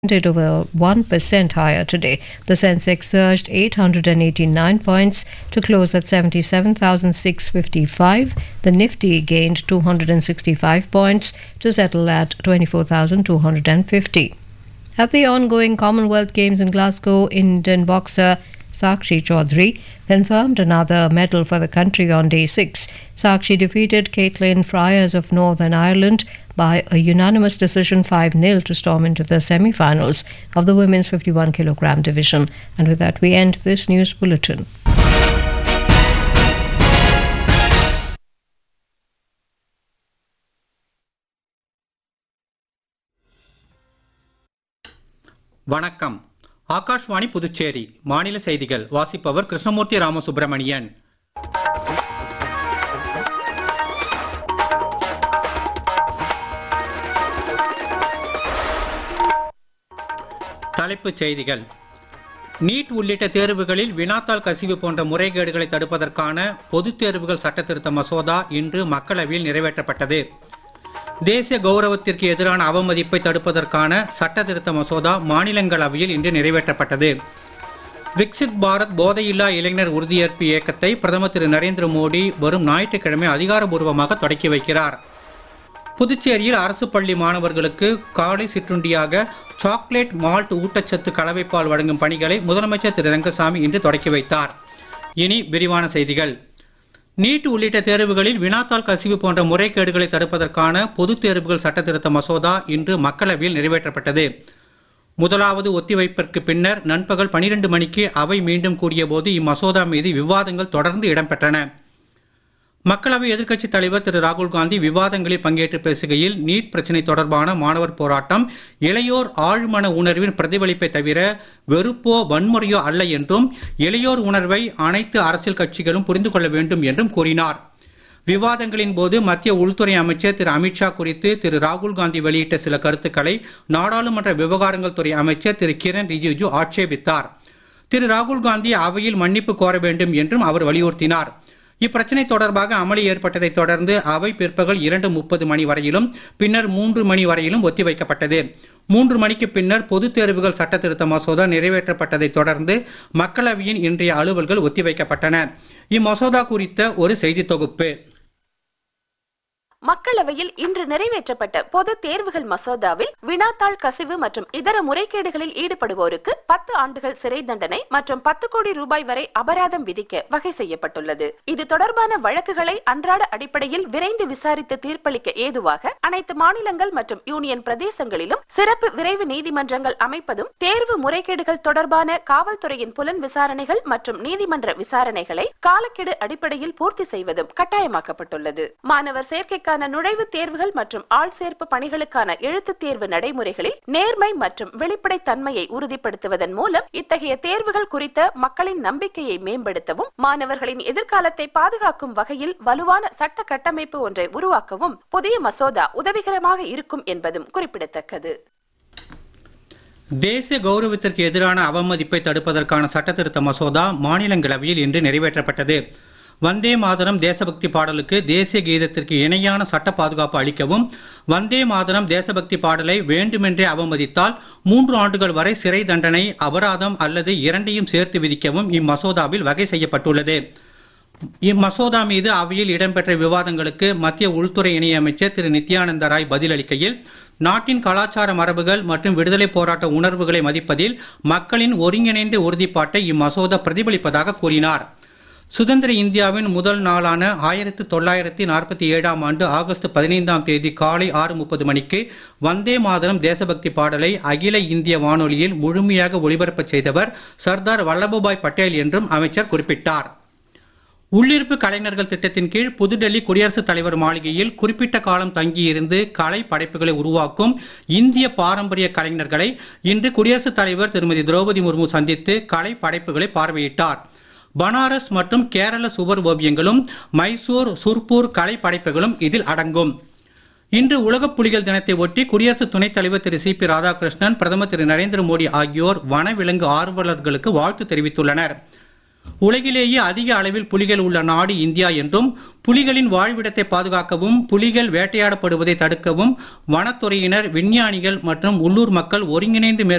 ended over 1% higher today. The Sensex surged 889 points to close at 77,655. The Nifty gained 265 points to settle at 24,250. At the ongoing Commonwealth Games in Glasgow, Indian boxer Sakshi Chaudhary confirmed another medal for the country on day six. Sakshi defeated Caitlin Friars of Northern Ireland by a unanimous decision 5 0 to storm into the semi finals of the women's 51 kilogram division. And with that, we end this news bulletin. வணக்கம் ஆகாஷ்வாணி புதுச்சேரி மாநில செய்திகள் வாசிப்பவர் கிருஷ்ணமூர்த்தி ராமசுப்பிரமணியன் தலைப்புச் செய்திகள் NEET உள்ளிட்ட தேர்வுகளில் வினாத்தாள் கசிவு போன்ற முறைகேடுகளை தடுப்பதற்கான பொதுத் தேர்வுகள் சட்டத்திருத்த மசோதா இன்று மக்களவையில் நிறைவேற்றப்பட்டது தேசிய கௌரவத்திற்கு எதிரான அவமதிப்பை தடுப்பதற்கான சட்ட திருத்த மசோதா மாநிலங்களவையில் இன்று நிறைவேற்றப்பட்டது விக்சித் பாரத் போதையில்லா இளைஞர் உறுதியேற்பு இயக்கத்தை பிரதமர் திரு நரேந்திர மோடி வரும் ஞாயிற்றுக்கிழமை அதிகாரபூர்வமாக தொடக்கி வைக்கிறார் புதுச்சேரியில் அரசு பள்ளி மாணவர்களுக்கு காலை சிற்றுண்டியாக சாக்லேட் மால்ட் ஊட்டச்சத்து கலவைப்பால் வழங்கும் பணிகளை முதலமைச்சர் திரு ரங்கசாமி இன்று தொடக்கி வைத்தார் இனி விரிவான செய்திகள் நீட் உள்ளிட்ட தேர்வுகளில் வினாத்தாள் கசிவு போன்ற முறைகேடுகளை தடுப்பதற்கான பொதுத் தேர்வுகள் சட்டத்திருத்த மசோதா இன்று மக்களவையில் நிறைவேற்றப்பட்டது முதலாவது ஒத்திவைப்பிற்கு பின்னர் நண்பகல் பனிரெண்டு மணிக்கு அவை மீண்டும் கூடியபோது இம்மசோதா மீது விவாதங்கள் தொடர்ந்து இடம்பெற்றன மக்களவை எதிர்க்கட்சித் தலைவர் திரு ராகுல் காந்தி விவாதங்களில் பங்கேற்று பேசுகையில் நீட் பிரச்சினை தொடர்பான மாணவர் போராட்டம் இளையோர் ஆழ்மன உணர்வின் பிரதிபலிப்பை தவிர வெறுப்போ வன்முறையோ அல்ல என்றும் இளையோர் உணர்வை அனைத்து அரசியல் கட்சிகளும் புரிந்து கொள்ள வேண்டும் என்றும் கூறினார் விவாதங்களின் போது மத்திய உள்துறை அமைச்சர் திரு அமித்ஷா குறித்து திரு ராகுல் காந்தி வெளியிட்ட சில கருத்துக்களை நாடாளுமன்ற விவகாரங்கள் துறை அமைச்சர் திரு கிரண் ரிஜிஜு ஆட்சேபித்தார் திரு ராகுல் காந்தி அவையில் மன்னிப்பு கோர வேண்டும் என்றும் அவர் வலியுறுத்தினார் இப்பிரச்சனை தொடர்பாக அமளி ஏற்பட்டதைத் தொடர்ந்து அவை பிற்பகல் இரண்டு முப்பது மணி வரையிலும் பின்னர் மூன்று மணி வரையிலும் ஒத்திவைக்கப்பட்டது மூன்று மணிக்கு பின்னர் பொதுத் தேர்வுகள் சட்ட திருத்த மசோதா நிறைவேற்றப்பட்டதைத் தொடர்ந்து மக்களவையின் இன்றைய அலுவல்கள் ஒத்திவைக்கப்பட்டன இம்மசோதா குறித்த ஒரு செய்தி தொகுப்பு மக்களவையில் இன்று நிறைவேற்றப்பட்ட பொது தேர்வுகள் மசோதாவில் வினாத்தாள் கசிவு மற்றும் இதர முறைகேடுகளில் ஈடுபடுவோருக்கு பத்து ஆண்டுகள் சிறை தண்டனை மற்றும் பத்து கோடி ரூபாய் வரை அபராதம் விதிக்க வகை செய்யப்பட்டுள்ளது இது தொடர்பான வழக்குகளை அன்றாட அடிப்படையில் விரைந்து விசாரித்து தீர்ப்பளிக்க ஏதுவாக அனைத்து மாநிலங்கள் மற்றும் யூனியன் பிரதேசங்களிலும் சிறப்பு விரைவு நீதிமன்றங்கள் அமைப்பதும் தேர்வு முறைகேடுகள் தொடர்பான காவல்துறையின் புலன் விசாரணைகள் மற்றும் நீதிமன்ற விசாரணைகளை காலக்கெடு அடிப்படையில் பூர்த்தி செய்வதும் கட்டாயமாக்கப்பட்டுள்ளது மாணவர் சேர்க்கைக்கான தேர்வுகளுக்கான நுழைவுத் தேர்வுகள் மற்றும் ஆள் சேர்ப்பு பணிகளுக்கான எழுத்துத் தேர்வு நடைமுறைகளில் நேர்மை மற்றும் வெளிப்படைத் தன்மையை உறுதிப்படுத்துவதன் மூலம் இத்தகைய தேர்வுகள் குறித்த மக்களின் நம்பிக்கையை மேம்படுத்தவும் மாணவர்களின் எதிர்காலத்தை பாதுகாக்கும் வகையில் வலுவான சட்ட கட்டமைப்பு ஒன்றை உருவாக்கவும் புதிய மசோதா உதவிகரமாக இருக்கும் என்பதும் குறிப்பிடத்தக்கது தேசிய கௌரவத்திற்கு எதிரான அவமதிப்பை தடுப்பதற்கான சட்டத்திருத்த மசோதா மாநிலங்களவையில் இன்று நிறைவேற்றப்பட்டது வந்தே மாதரம் தேசபக்தி பாடலுக்கு தேசிய கீதத்திற்கு இணையான சட்ட பாதுகாப்பு அளிக்கவும் வந்தே மாதரம் தேசபக்தி பாடலை வேண்டுமென்றே அவமதித்தால் மூன்று ஆண்டுகள் வரை சிறை தண்டனை அபராதம் அல்லது இரண்டையும் சேர்த்து விதிக்கவும் இம்மசோதாவில் வகை செய்யப்பட்டுள்ளது இம்மசோதா மீது அவையில் இடம்பெற்ற விவாதங்களுக்கு மத்திய உள்துறை இணையமைச்சர் திரு நித்யானந்த ராய் பதிலளிக்கையில் நாட்டின் கலாச்சார மரபுகள் மற்றும் விடுதலை போராட்ட உணர்வுகளை மதிப்பதில் மக்களின் ஒருங்கிணைந்த உறுதிப்பாட்டை இம்மசோதா பிரதிபலிப்பதாக கூறினார் சுதந்திர இந்தியாவின் முதல் நாளான ஆயிரத்தி தொள்ளாயிரத்தி நாற்பத்தி ஏழாம் ஆண்டு ஆகஸ்ட் பதினைந்தாம் தேதி காலை ஆறு முப்பது மணிக்கு வந்தே மாதரம் தேசபக்தி பாடலை அகில இந்திய வானொலியில் முழுமையாக ஒளிபரப்பச் செய்தவர் சர்தார் வல்லபாய் பட்டேல் என்றும் அமைச்சர் குறிப்பிட்டார் உள்ளிருப்பு கலைஞர்கள் திட்டத்தின் கீழ் புதுடெல்லி குடியரசுத் தலைவர் மாளிகையில் குறிப்பிட்ட காலம் தங்கியிருந்து கலை படைப்புகளை உருவாக்கும் இந்திய பாரம்பரிய கலைஞர்களை இன்று குடியரசுத் தலைவர் திருமதி திரௌபதி முர்மு சந்தித்து கலை படைப்புகளை பார்வையிட்டார் பனாரஸ் மற்றும் கேரள சுவர் ஓவியங்களும் மைசூர் சுர்பூர் கலை படைப்புகளும் இதில் அடங்கும் இன்று உலக புலிகள் தினத்தை ஒட்டி குடியரசு துணைத் தலைவர் திரு சி பி ராதாகிருஷ்ணன் பிரதமர் திரு நரேந்திர மோடி ஆகியோர் வனவிலங்கு ஆர்வலர்களுக்கு வாழ்த்து தெரிவித்துள்ளனர் உலகிலேயே அதிக அளவில் புலிகள் உள்ள நாடு இந்தியா என்றும் புலிகளின் வாழ்விடத்தை பாதுகாக்கவும் புலிகள் வேட்டையாடப்படுவதை தடுக்கவும் வனத்துறையினர் விஞ்ஞானிகள் மற்றும் உள்ளூர் மக்கள் ஒருங்கிணைந்து